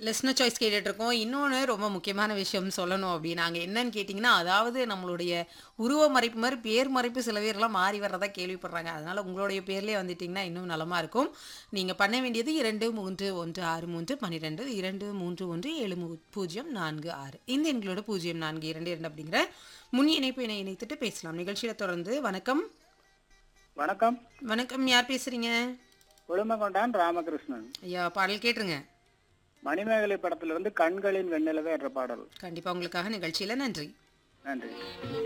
listener choice கேட்டுட்டு இருக்கோம் இன்னொன்று ரொம்ப முக்கியமான விஷயம் சொல்லணும் அப்படின்னாங்க என்னன்னு கேட்டிங்கன்னா அதாவது நம்மளுடைய உருவ மறைப்பு மாதிரி பேர் மறைப்பு சில பேர்லாம் மாறி வர்றதா கேள்விப்படுறாங்க அதனால உங்களுடைய பேர்லேயே வந்துட்டிங்கன்னா இன்னும் நலமா இருக்கும் நீங்கள் பண்ண வேண்டியது இரண்டு மூன்று ஒன்று ஆறு மூன்று பன்னிரெண்டு இரண்டு மூன்று ஒன்று ஏழு மூ பூஜ்ஜியம் நான்கு ஆறு இந்த எண்களோட பூஜ்ஜியம் நான்கு இரண்டு இரண்டு அப்படிங்கிற முன் இணைப்பு இணை இணைத்துட்டு பேசலாம் நிகழ்ச்சியில் தொடர்ந்து வணக்கம் வணக்கம் வணக்கம் யார் பேசுறீங்க கொழுமகொண்டான் ராமகிருஷ்ணன் ஐயா பாடல் கேட்டுருங்க மணிமேகலை படத்திலிருந்து கண்களின் வெண்ணிலவே என்ற பாடல் கண்டிப்பாக உங்களுக்காக நிகழ்ச்சியில் நன்றி நன்றி